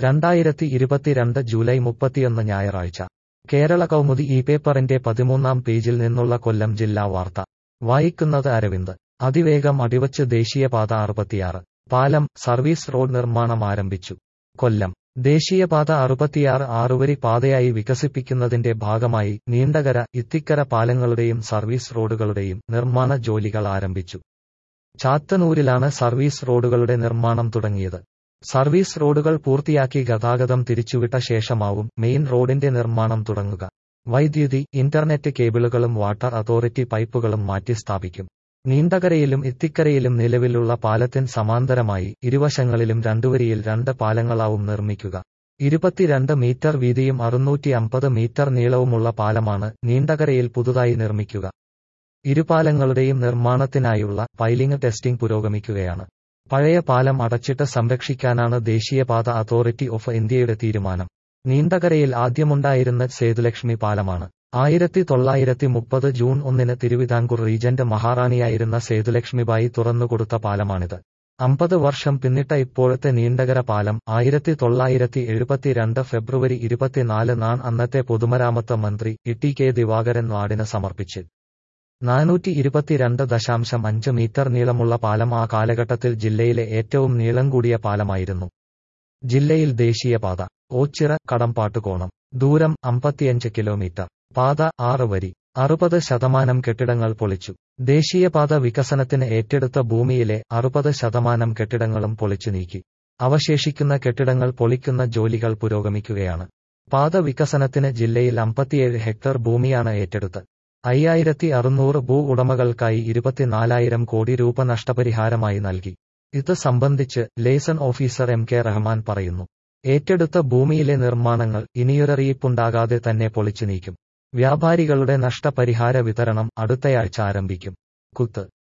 രണ്ടായിരത്തി ഇരുപത്തിരണ്ട് ജൂലൈ മുപ്പത്തിയൊന്ന് ഞായറാഴ്ച കേരള കൗമുദി ഈ പേപ്പറിന്റെ പതിമൂന്നാം പേജിൽ നിന്നുള്ള കൊല്ലം ജില്ലാ വാർത്ത വായിക്കുന്നത് അരവിന്ദ് അതിവേഗം അടിവച്ച് ദേശീയപാത അറുപത്തിയാറ് പാലം സർവീസ് റോഡ് നിർമ്മാണം ആരംഭിച്ചു കൊല്ലം ദേശീയപാത അറുപത്തിയാറ് ആറുവരി പാതയായി വികസിപ്പിക്കുന്നതിന്റെ ഭാഗമായി നീണ്ടകര ഇത്തിക്കര പാലങ്ങളുടെയും സർവീസ് റോഡുകളുടെയും നിർമ്മാണ ജോലികൾ ആരംഭിച്ചു ചാത്തന്നൂരിലാണ് സർവീസ് റോഡുകളുടെ നിർമ്മാണം തുടങ്ങിയത് സർവീസ് റോഡുകൾ പൂർത്തിയാക്കി ഗതാഗതം തിരിച്ചുവിട്ട ശേഷമാവും മെയിൻ റോഡിന്റെ നിർമ്മാണം തുടങ്ങുക വൈദ്യുതി ഇന്റർനെറ്റ് കേബിളുകളും വാട്ടർ അതോറിറ്റി പൈപ്പുകളും മാറ്റി സ്ഥാപിക്കും നീണ്ടകരയിലും ഇത്തിക്കരയിലും നിലവിലുള്ള പാലത്തിന് സമാന്തരമായി ഇരുവശങ്ങളിലും രണ്ടുവരിയിൽ രണ്ട് പാലങ്ങളാവും നിർമ്മിക്കുക ഇരുപത്തിരണ്ട് മീറ്റർ വീതിയും അറുന്നൂറ്റി അമ്പത് മീറ്റർ നീളവുമുള്ള പാലമാണ് നീണ്ടകരയിൽ പുതുതായി നിർമ്മിക്കുക ഇരുപാലങ്ങളുടെയും നിർമ്മാണത്തിനായുള്ള പൈലിംഗ് ടെസ്റ്റിംഗ് പുരോഗമിക്കുകയാണ് പഴയ പാലം അടച്ചിട്ട് സംരക്ഷിക്കാനാണ് ദേശീയപാത അതോറിറ്റി ഓഫ് ഇന്ത്യയുടെ തീരുമാനം നീണ്ടകരയിൽ ആദ്യമുണ്ടായിരുന്ന സേതുലക്ഷ്മി പാലമാണ് ആയിരത്തി തൊള്ളായിരത്തി മുപ്പത് ജൂൺ ഒന്നിന് തിരുവിതാംകൂർ റീജന്റ് മഹാറാണിയായിരുന്ന സേതുലക്ഷ്മിബായി തുറന്നുകൊടുത്ത പാലമാണിത് അമ്പത് വർഷം പിന്നിട്ട ഇപ്പോഴത്തെ നീണ്ടകര പാലം ആയിരത്തി തൊള്ളായിരത്തി എഴുപത്തിരണ്ട് ഫെബ്രുവരി ഇരുപത്തിനാല് നാൺ അന്നത്തെ പൊതുമരാമത്ത് മന്ത്രി ഇ കെ ദിവാകരൻ നാടിന് സമർപ്പിച്ചു നാനൂറ്റി ഇരുപത്തിരണ്ട് ദശാംശം അഞ്ച് മീറ്റർ നീളമുള്ള പാലം ആ കാലഘട്ടത്തിൽ ജില്ലയിലെ ഏറ്റവും നീളം കൂടിയ പാലമായിരുന്നു ജില്ലയിൽ ദേശീയപാത ഓച്ചിറ കടമ്പാട്ടുകോണം ദൂരം അമ്പത്തിയഞ്ച് കിലോമീറ്റർ പാത ആറ് വരി അറുപത് ശതമാനം കെട്ടിടങ്ങൾ പൊളിച്ചു ദേശീയപാത വികസനത്തിന് ഏറ്റെടുത്ത ഭൂമിയിലെ അറുപത് ശതമാനം കെട്ടിടങ്ങളും പൊളിച്ചു നീക്കി അവശേഷിക്കുന്ന കെട്ടിടങ്ങൾ പൊളിക്കുന്ന ജോലികൾ പുരോഗമിക്കുകയാണ് പാത വികസനത്തിന് ജില്ലയിൽ അമ്പത്തിയേഴ് ഹെക്ടർ ഭൂമിയാണ് ഏറ്റെടുത്ത് അയ്യായിരത്തി അറുന്നൂറ് ഭൂ ഉടമകൾക്കായി ഇരുപത്തിനാലായിരം കോടി രൂപ നഷ്ടപരിഹാരമായി നൽകി ഇത് സംബന്ധിച്ച് liaison officer M K Rahman പറയുന്നു ഏറ്റെടുത്ത ഭൂമിയിലെ നിർമ്മാണങ്ങൾ ഇനിയൊരറിയിപ്പുണ്ടാകാതെ തന്നെ പൊളിച്ചു നീക്കും വ്യാപാരികളുടെ നഷ്ടപരിഹാര വിതരണം അടുത്തയാഴ്ച ആരംഭിക്കും കുത്ത്